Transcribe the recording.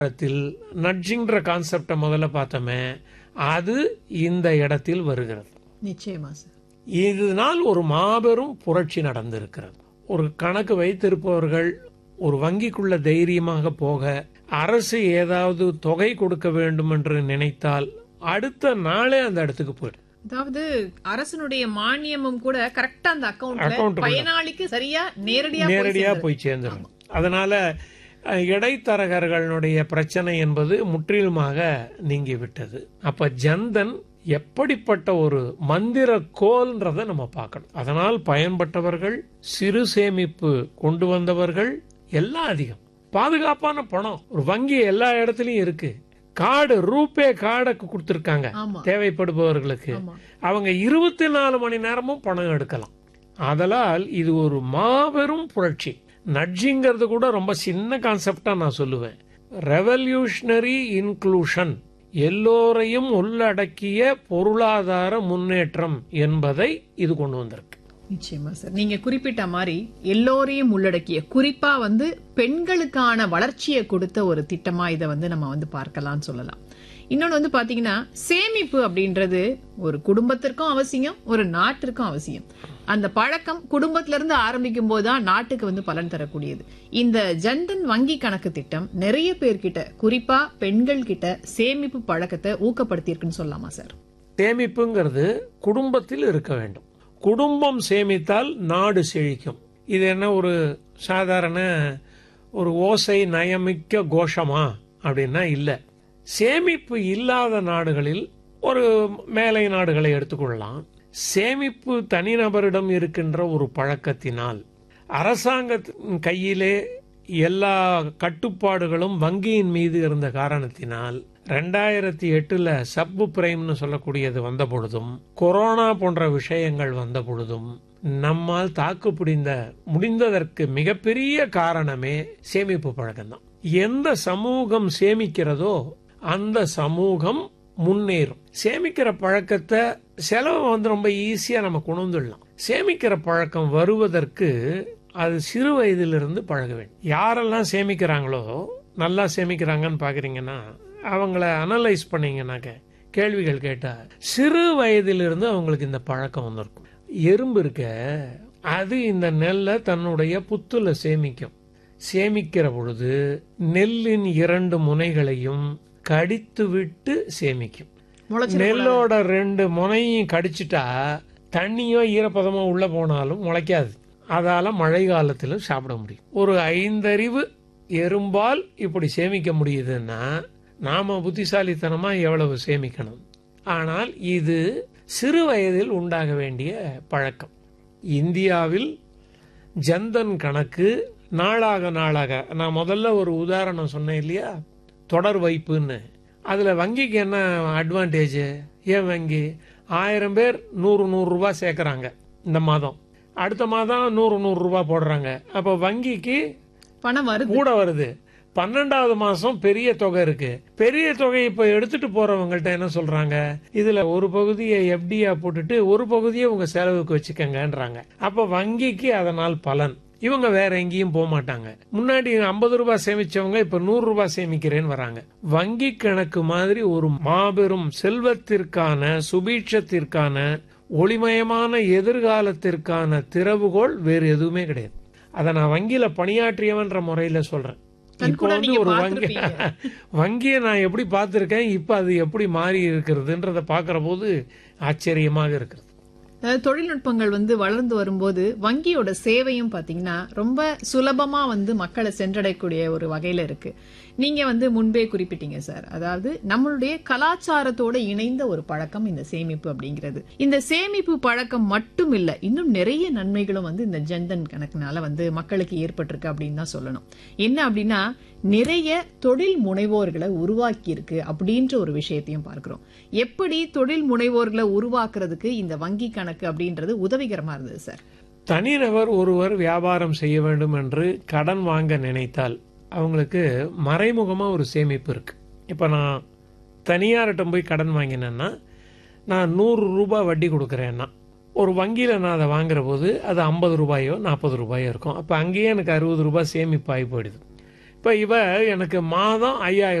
இடத்தில் நட்ஜிங்கிற கான்செப்டை முதல்ல பார்த்தோமே அது இந்த இடத்தில் வருகிறது நிச்சயமா சார் இதனால் ஒரு மாபெரும் புரட்சி நடந்திருக்கிறது ஒரு கணக்கு வைத்திருப்பவர்கள் ஒரு வங்கிக்குள்ள தைரியமாக போக அரசு ஏதாவது தொகை கொடுக்க வேண்டும் என்று நினைத்தால் அடுத்த நாளே அந்த இடத்துக்கு போயிடும் அதாவது அரசனுடைய மானியமும் கூட கரெக்டா அந்த Account அக்கவுண்ட்ல உள்ள. பயனாளிக்கு சரியா நேரடியா போய் நேரடியா சேர்ந்துருது. போய் சேர்ந்துடும் அதனால அஹ், இடைத்தரகர்களுடைய பிரச்சனை என்பது முற்றிலுமாக நீங்கிவிட்டது அப்ப ஜன்தன் எப்படிப்பட்ட ஒரு மந்திர கோல்ன்றதை நம்ம பார்க்கணும் அதனால் பயன்பட்டவர்கள் சிறு சேமிப்பு கொண்டு வந்தவர்கள் எல்லாம் அதிகம் பாதுகாப்பான பணம் ஒரு வங்கி எல்லா இடத்துலயும் இருக்கு கார்டு ரூபே கார்டை கொடுத்திருக்காங்க ஆமா தேவைப்படுபவர்களுக்கு ஆமா அவங்க இருபத்தி நாலு மணி நேரமும் பணம் எடுக்கலாம் அதனால் இது ஒரு மாபெரும் புரட்சி நட்ஜிங்கிறது கூட ரொம்ப சின்ன கான்செப்டா நான் சொல்லுவேன் ரெவல்யூஷனரி இன்க்ளூஷன் எல்லோரையும் உள்ளடக்கிய பொருளாதார முன்னேற்றம் என்பதை இது கொண்டு வந்திருக்கு நிச்சயமா சார் நீங்க குறிப்பிட்ட மாதிரி எல்லோரையும் உள்ளடக்கிய குறிப்பா வந்து பெண்களுக்கான வளர்ச்சியை கொடுத்த ஒரு திட்டமா இதை வந்து நம்ம வந்து பார்க்கலாம்னு சொல்லலாம் இன்னொன்னு வந்து பாத்தீங்கன்னா சேமிப்பு அப்படின்றது ஒரு குடும்பத்திற்கும் அவசியம் ஒரு நாட்டிற்கும் அவசியம் அந்த பழக்கம் குடும்பத்தில இருந்து ஆரம்பிக்கும் போதுதான் நாட்டுக்கு வந்து பலன் தரக்கூடியது இந்த ஜன்தன் வங்கி கணக்கு திட்டம் நிறைய பேர்கிட்ட குறிப்பா பெண்கள் கிட்ட சேமிப்பு பழக்கத்தை ஊக்கப்படுத்தியிருக்குன்னு சொல்லலாமா சார் சேமிப்புங்கிறது குடும்பத்தில் இருக்க வேண்டும் குடும்பம் சேமித்தால் நாடு செழிக்கும் இது என்ன ஒரு சாதாரண ஒரு ஓசை நயமிக்க கோஷமா அப்படின்னா இல்ல சேமிப்பு இல்லாத நாடுகளில் ஒரு மேலை நாடுகளை எடுத்துக்கொள்ளலாம் சேமிப்பு தனிநபரிடம் இருக்கின்ற ஒரு பழக்கத்தினால் அரசாங்கத்தின் கையிலே எல்லா கட்டுப்பாடுகளும் வங்கியின் மீது இருந்த காரணத்தினால் ரெண்டாயிரத்தி எட்டுல சப்பு பிரைம்னு சொல்லக்கூடியது வந்த பொழுதும் கொரோனா போன்ற விஷயங்கள் வந்த பொழுதும் நம்மால் தாக்கு பிடிந்த முடிந்ததற்கு மிகப்பெரிய காரணமே சேமிப்பு பழக்கம்தான் எந்த சமூகம் சேமிக்கிறதோ அந்த சமூகம் முன்னேறும் சேமிக்கிற பழக்கத்தை செலவை வந்து ரொம்ப ஈஸியா நம்ம கொண்டு வந்துடலாம் சேமிக்கிற பழக்கம் வருவதற்கு அது சிறு வயதிலிருந்து பழக வேண்டும் யாரெல்லாம் சேமிக்கிறாங்களோ நல்லா சேமிக்கிறாங்கன்னு பாக்குறீங்கன்னா அவங்கள அனலைஸ் பண்ணீங்கன்னாக்க கேள்விகள் கேட்டா சிறு வயதிலிருந்து அவங்களுக்கு இந்த பழக்கம் வந்திருக்கும் எறும்பு இருக்க அது இந்த நெல்லை தன்னுடைய புத்துல சேமிக்கும் சேமிக்கிற பொழுது நெல்லின் இரண்டு முனைகளையும் கடித்து விட்டு சேமிக்கும் முளைச்சிட நெல்லோட ரெண்டு முனையும் கடிச்சிட்டா தண்ணியோ ஈரப்பதமோ உள்ள போனாலும் முளைக்காது அதால மழை காலத்திலும் சாப்பிட முடியும் ஒரு ஐந்தறிவு எறும்பால் இப்படி சேமிக்க முடியுதுன்னா நாம புத்திசாலித்தனமா எவ்வளவு சேமிக்கணும் ஆனால் இது சிறு வயதில் உண்டாக வேண்டிய பழக்கம் இந்தியாவில் ஜன்தன் கணக்கு நாளாக நாளாக நான் முதல்ல ஒரு உதாரணம் சொன்னேன் இல்லையா தொடர் வைப்புன்னு அதுல வங்கிக்கு என்ன அட்வான்டேஜ் ஏன் வங்கி ஆயிரம் பேர் நூறு நூறு ரூபாய் சேர்க்கறாங்க இந்த மாதம் அடுத்த மாதம் நூறு நூறு ரூபாய் போடுறாங்க அப்ப வங்கிக்கு பணம் வருது கூட வருது பன்னெண்டாவது மாசம் பெரிய தொகை இருக்கு பெரிய தொகை இப்ப எடுத்துட்டு போறவங்கள்ட்ட என்ன சொல்றாங்க இதுல ஒரு பகுதியை எஃப்டியா போட்டுட்டு ஒரு பகுதியை உங்க செலவுக்கு வச்சுக்கங்கன்றாங்க அப்ப வங்கிக்கு அதனால் பலன் இவங்க வேற எங்கேயும் போக மாட்டாங்க முன்னாடி ஐம்பது ரூபாய் சேமிச்சவங்க இப்ப நூறு ரூபாய் சேமிக்கிறேன்னு வராங்க வங்கி கணக்கு மாதிரி ஒரு மாபெரும் செல்வத்திற்கான சுபீட்சத்திற்கான ஒளிமயமான எதிர்காலத்திற்கான திறவுகோல் வேறு எதுவுமே கிடையாது அதை நான் வங்கியில பணியாற்றியவன்ற முறையில சொல்றேன் கண் இப்போ கூட வந்து நீங்க ஒரு வங்கி பார்த்திருப்பீங்க. வங்கியை நான் எப்படி பார்த்திருக்கேன் இப்ப அது எப்படி மாறி இருக்கிறதுன்றத பாக்குற போது ஆச்சரியமாக இருக்கிறது அதாவது தொழில்நுட்பங்கள் வந்து வளர்ந்து வரும்போது வங்கியோட சேவையும் பாத்தீங்கன்னா ரொம்ப சுலபமா வந்து மக்களை சென்றடையக்கூடிய ஒரு வகையில இருக்கு நீங்க வந்து முன்பே குறிப்பிட்டீங்க சார் அதாவது நம்மளுடைய கலாச்சாரத்தோட இணைந்த ஒரு பழக்கம் இந்த சேமிப்பு அப்படிங்கிறது இந்த சேமிப்பு பழக்கம் மட்டும் இல்ல இன்னும் நிறைய நன்மைகளும் வந்து இந்த ஜன்தன் கணக்குனால வந்து மக்களுக்கு ஏற்பட்டிருக்கு அப்படின்னு தான் சொல்லணும் என்ன அப்படின்னா நிறைய தொழில் முனைவோர்களை உருவாக்கி இருக்கு அப்படின்ற ஒரு விஷயத்தையும் பார்க்கிறோம் எப்படி தொழில் முனைவோர்களை உருவாக்குறதுக்கு இந்த வங்கி கணக்கு அப்படின்றது உதவிகரமா இருந்தது சார் தனிநபர் ஒருவர் வியாபாரம் செய்ய வேண்டும் என்று கடன் வாங்க நினைத்தால் அவங்களுக்கு மறைமுகமா ஒரு சேமிப்பு இருக்கு இப்ப நான் தனியார்கிட்ட போய் கடன் வாங்கினேன்னா நான் நூறு ரூபாய் வட்டி கொடுக்குறேன்னா ஒரு வங்கியில நான் அதை வாங்குற போது அது ஐம்பது ரூபாயோ நாற்பது ரூபாயோ இருக்கும் அப்ப அங்கேயே எனக்கு அறுபது ரூபாய் சேமிப்பாகி போயிடுது இப்ப இவ எனக்கு மாதம் ஐயாயிரம்